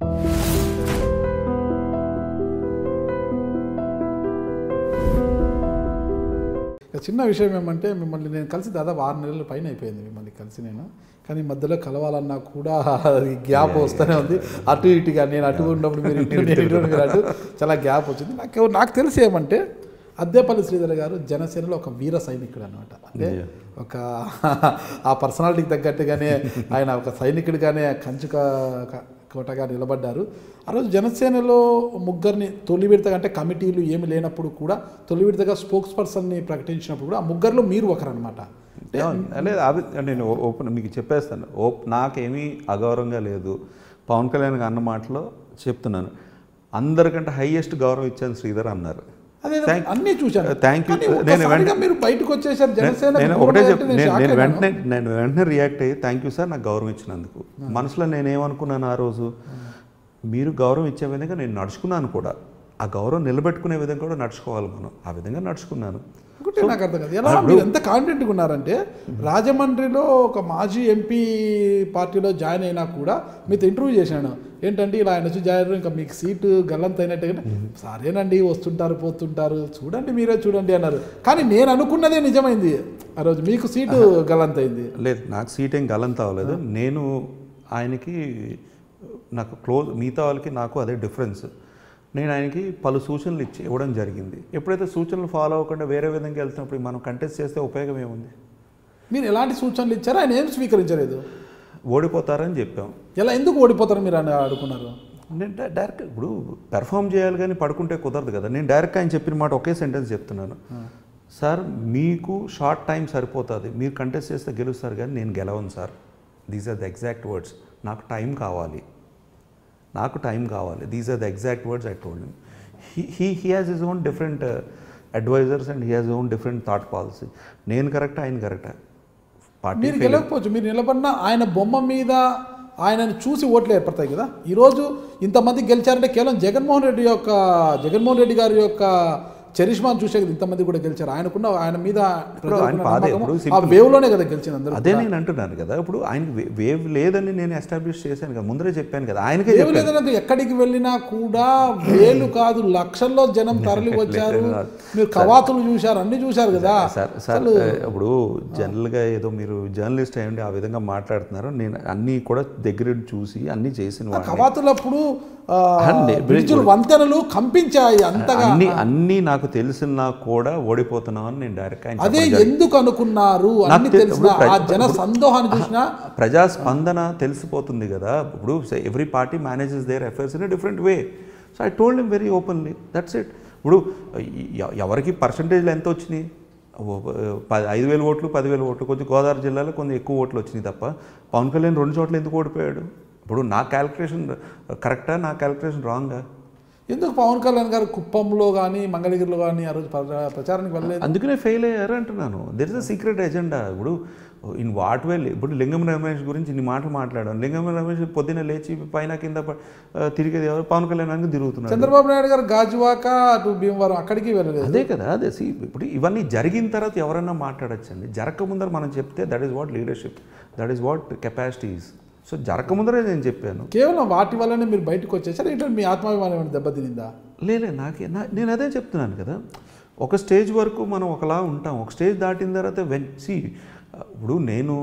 ఇక చిన్న విషయం ఏమంటే మిమ్మల్ని నేను కలిసి దాదాపు ఆరు నెలల పైన అయిపోయింది మిమ్మల్ని కలిసి నేను కానీ మధ్యలో కలవాలన్నా కూడా అది గ్యాప్ వస్తూనే ఉంది అటు ఇటుగా నేను అటు ఉన్నప్పుడు మీరు ఇటు నేను ఇటు మీరు అటు చాలా గ్యాప్ వచ్చింది నాకు నాకు తెలిసి ఏమంటే అద్దేపల్లి శ్రీధర్ గారు జనసేనలో ఒక వీర సైనికుడు అనమాట అంటే ఒక ఆ పర్సనాలిటీకి తగ్గట్టుగానే ఆయన ఒక సైనికుడిగానే కంచుక క- కోటగా నిలబడ్డారు ఆ రోజు జనసేనలో ముగ్గురిని తొలి విడతగా అంటే కమిటీలు ఏమి లేనప్పుడు కూడా తొలి విడతగా స్పోక్స్ పర్సన్ని ప్రకటించినప్పుడు కూడా ఆ ముగ్గురులో మీరు ఒకరనమాట లేదు అవి నేను ఓ- ఓపెన్ మీకు చెప్పేస్తాను ఓప్ నాకేమీ అగౌరవంగా లేదు పవన్ కళ్యాణ్ గారు అన్న మాటలో చెప్తున్నాను అందరికంటే హైయెస్ట్ గౌరవం ఇచ్చాను శ్రీధర్ అన్నారు అదే Thank- అన్నీ చూశాను Thank you. కానీ నేను ఒక్కసారిగా వెంట- మీరు బయటకు వచ్చేసారు జనసేన నేను ఒకటే చెప్ నేను నేను వెంటనే నేను వెంటనే రియాక్ట్ అయ్యి థ్యాంక్ యూ సార్ నాకు గౌరవం ఇచ్చినందుకు మనసులో నేను ఏమనుకున్నాను ఆ రోజు మీరు గౌరవం ఇచ్చే విధంగా నేను నడుచుకున్నాను కూడా ఆ గౌరవం నిలబెట్టుకునే విధంగా కూడా నడుచుకోవాలి మనం ఆ విధంగా నడుచుకున్నాను ఒకటి నాకు అర్థం కాదు ఎలా మీరు ఎంత కాన్ఫిడెంట్గా ఉన్నారంటే రాజమండ్రిలో ఒక మాజీ ఎంపీ పార్టీలో జాయిన్ అయినా కూడా మీతో ఇంటర్వ్యూ చేశాను ఏంటంటే ఇలా ఆయన వచ్చి జాయిన్ అయ్యారు, ఇంకా మీకు సీటు గల్లంత అయినట్టుగా సరేనండి వస్తుంటారు పోతుంటారు చూడండి మీరే చూడండి అన్నారు కానీ నేను అనుకున్నదే నిజమైంది ఆ రోజు మీకు సీటు గల్లంత అయింది లేదు నాకు సీట్ ఏం గలంత అవ్వలేదు నేను ఆయనకి నాకు క్లోజ్ మిగతా వాళ్ళకి నాకు అదే డిఫరెన్స్ నేను ఆయనకి పలు సూచనలు ఇచ్చి ఇవ్వడం జరిగింది ఎప్పుడైతే సూచనలు ఫాలో అవ్వకుండా వేరే విధంగా వెళ్తున్నప్పుడు మనం కంటెస్ట్ చేస్తే ఉపయోగం ఏముంది మీరు ఎలాంటి సూచనలు ఇచ్చారో ఆయన ఏం స్వీకరించలేదు ఓడిపోతారని చెప్పాం ఎలా ఎందుకు ఓడిపోతారు మీరు అని అడుగున్నారు నేను డై- డైరెక్ట్ ఇప్పుడు పెర్ఫామ్ చేయాలి కానీ పడుకుంటే కుదరదు కదా నేను డైరెక్ట్ ఆయన చెప్పిన మాట ఒకే సెంటెన్స్ చెప్తున్నాను సార్ మీకు షార్ట్ టైం సరిపోతుంది మీరు కంటెస్ట్ చేస్తే గెలుస్తారు కానీ నేను గెలవను sir these are the exact words నాకు టైం కావాలి నాకు టైం కావాలి these are the exact words I told he he he has his own different advisers and he has own different thought policy నేను కరెక్ట్ ఆయన కరెక్టా party మీరు గెలవకపోవచ్చు మీరు నిలబడిన ఆయన బొమ్మ మీద ఆయనను చూసి ఓట్లు ఏర్పడతాయి కదా ఈరోజు ఇంతమంది గెలిచారంటే కేవలం జగన్మోహన్ రెడ్డి యొక్క జగన్మోహన్ రెడ్డి గారి యొక్క చరిష్మాను చూసే కదా ఇంతమంది కూడా గెలిచారు ఆయనకున్న ఆయన మీద ప్రజలకున్న ఆయన పాదే, నమ్మకము ఇప్పుడు ఆ simple. వేవ్లోనే కదా గెలిచింది అందరూ అదే నేను అంటున్నాను కదా ఇప్పుడు ఆయనకి వే- వేవ్ లేదని నేను ఎస్టాబ్లిష్ చేశాను కదా ముందరే చెప్పాను కదా ఆయనకే వేవ్ చెప్పాను లేదన్నది ఎక్కడికి వెళ్ళినా కూడా వేలు కాదు లక్షల్లో జనం తరలి వచ్చారు మీరు కవాతులు చూశారు అన్ని చూశారు కదా సార్ సార్ ఇప్పుడు జనరల్గా ఏదో మీరు జర్నలిస్ట్ అయ్యండి ఆ విధంగా మాట్లాడుతున్నారు నేను అన్నీ కూడా దగ్గర చూసి అన్నీ చేసిన వాడిని. కవాతులప్పుడు ఆ, అన్ని- బ్రిడ్జులు వంతెనలు కంపించాయి అంతగా అన్ని అన్నీ నాకు తెలిసినా కూడా ఓడిపోతున్నామని నేను డైరెక్ట్ ఆయన అదే చెప్పడం జరిగింది. ఎందుకు అనుకున్నారు నాకు అన్ని తె- తెలిసిన ఇప్పుడు ఆ ప్ర- జన సందోహాన్ని చూసినా ప్రజా స్పందన తెలిసిపోతుంది కదా ఇప్పుడు every party manages their affairs in different way so I told him very openly that's it ఇప్పుడు ఎ- ఎవరికి పర్సంటేజ్లు ఎంత వచ్చినాయి ఓ, ప- ఐదు వేల ఓట్లు పదివేల ఓట్లు కొంచెం గోదావరి జిల్లాలో కొంచెం ఎక్కువ ఓట్లు వచ్చినాయి తప్ప పవన్ కళ్యాణ్ రెండు చోట్ల ఎందుకు ఓడిపోయాడు ఇప్పుడు నా క్యాలిక్యులేషన్ కరెక్టా నా క్యాలిక్యులేషన్ రాంగా ఎందుకు పవన్ కళ్యాణ్ గారు కుప్పంలో కానీ మంగళగిరిలో కానీ ఆ రోజు ప్ర- ప్రచారానికి వెళ్ళలేదు అందుకనే ఫెయిల్ అయ్యారు అంటున్నాను there is a secret agenda ఇప్పుడు ఇన్ వాట్ వెల్ ఇప్పుడు లింగం రమేష్ గురించి ఇన్ని మాటలు మాట్లాడాను లింగం రమేష్ పొద్దున్న లేచి పైన కింద ప- ఆ, తిరిగేది ఎవరు పవన్ కళ్యాణ్ తిరుగుతున్నాడు చంద్రబాబు నాయుడు గారు గాజువాక అటు భీమవరం అక్కడికి వెళ్ళలేదు అదే కదా అదే see, ఇప్పుడు ఇవన్నీ జరిగిన తర్వాత ఎవరైనా మాట్లాడచ్చండి జరగక ముందర మనం చెప్తే that is what leadership that is what capacities so జరగక ముందరే నేను చెప్పాను కేవలం వాటి వల్లనే మీరు బయటకు వచ్చేసారు ఇట్లా మీ ఆత్మాభిమానం ఏమైనా దెబ్బతినిందా లేలే నాకే నా నేను అదే చెప్తున్నాను కదా ఒక స్టేజ్ వరకు మనం ఒకలా ఉంటాం ఒక స్టేజ్ దాటిన తర్వాత వెన్ సి ఇప్పుడు నేను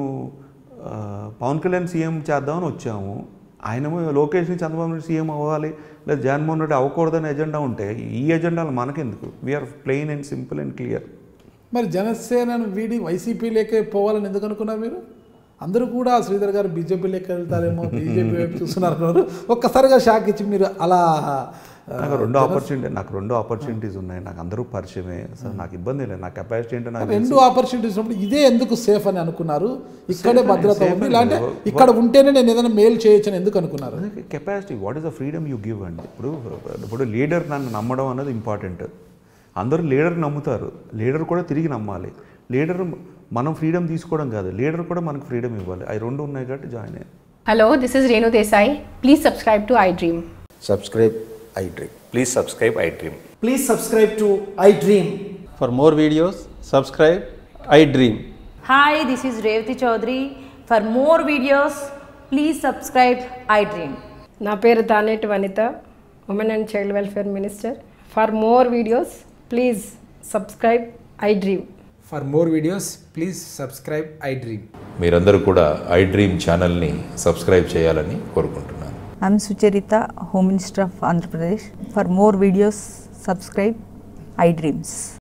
ఆ, పవన్ కళ్యాణ్ సీఎం చేద్దామని వచ్చాము ఆయనేమో లోకేష్ని చంద్రబాబు నాయుడు సీఎం అవ్వాలి లేదా జగన్మోహన్ రెడ్డి అవ్వకూడదని ఎజెండా ఉంటే ఈ ఎజెండాలు మనకెందుకు we are plain and simple and clear మరి జనసేనను వీడి వైసీపీలోకే పోవాలని ఎందుకు అనుకున్నారు మీరు అందరూ కూడా శ్రీధర్ గారు బీజేపీలోకి వెళ్తారేమో బీజేపీ వైపు చూస్తున్నారు అనుకున్నారు. ఒక్కసారిగా షాక్ ఇచ్చి మీరు అలా ఆ, నాకు రెండు ఆపర్చునిటీ నాకు రెండు ఆపర్చునిటీస్ ఉన్నాయి నాకు అందరూ పరిచయమే అసలు నాకు ఇబ్బంది లేదు నా కెపాసిటీ ఏంటో నాకు రెండు ఆపర్చునిటీస్ ఉన్నప్పుడు ఇదే ఎందుకు సేఫ్ అని అనుకున్నారు ఇక్కడే Safe భద్రత అని, ఉంది safe ఇలాంటి అని. ఇక్కడ ఉంటేనే నేను ఏదైనా మేలు చేయొచ్చని ఎందుకు అనుకున్నారు capacity what is the freedom you give అండి ఇప్పుడు ఇప్పుడు లీడర్ నన్ను నమ్మడం అన్నది ఇంపార్టెంట్ అందరూ లీడర్ నమ్ముతారు లీడర్ కూడా తిరిగి నమ్మాలి లీడర్ మనం ఫ్రీడమ్ తీసుకోవడం కాదు లీడర్ కూడా మనకు ఫ్రీడమ్ ఇవ్వాలి అవి రెండు ఉన్నాయి కాబట్టి జాయిన్ అయ్యాను Hello, this is Renu Desai. Please subscribe to iDream. subscribe iDream. Please subscribe iDream. Please subscribe to iDream. For more videos, subscribe I Dream. Hi, this is Revati Chaudhary. For more videos, please subscribe iDream. నా పేరు Taneti Vanitha women and child welfare minister for more videos please subscribe iDream For more videos, please subscribe iDream. మీరందరూ కూడా I dream ఛానల్ని subscribe చేయాలని కోరుకుంటున్నాను I'm Sucharita, Home Minister of Andhra Pradesh. For more videos, subscribe iDreams.